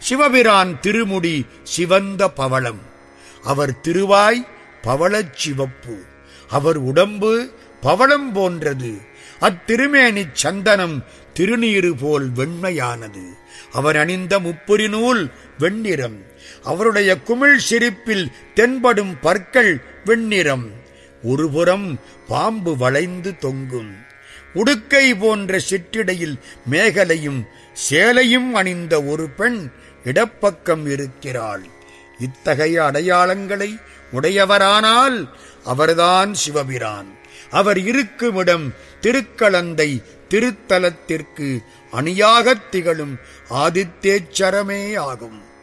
சிவபிரான் திருமுடி சிவந்த பவளம் அவர் திருவாய் பவளச் சிவப்பு அவர் உடம்பு பவளம் போன்றது அத்திருமேனிச் சந்தனம் திருநீறு போல் வெண்மையானது அவர் அணிந்த முப்புரி நூல் வெண்ணிறம் அவருடைய குமிழ் சிரிப்பில் தென்படும் பற்கள் வெண்ணிறம் ஒருபுறம் பாம்பு வளைந்து தொங்கும் உடுக்கை போன்ற சிற்றிடையில் மேகலையும் சேலையும் அணிந்த ஒரு பெண் இடப்பக்கம் இருக்கிறாள் இத்தகைய அடையாளங்களை உடையவரானால் அவர்தான் சிவபிரான் அவர் இருக்குமிடம் திருக்களந்தை திருத்தலத்திற்கு அணியாகத் திகழும் ஆதித்தேச்சரமே ஆகும்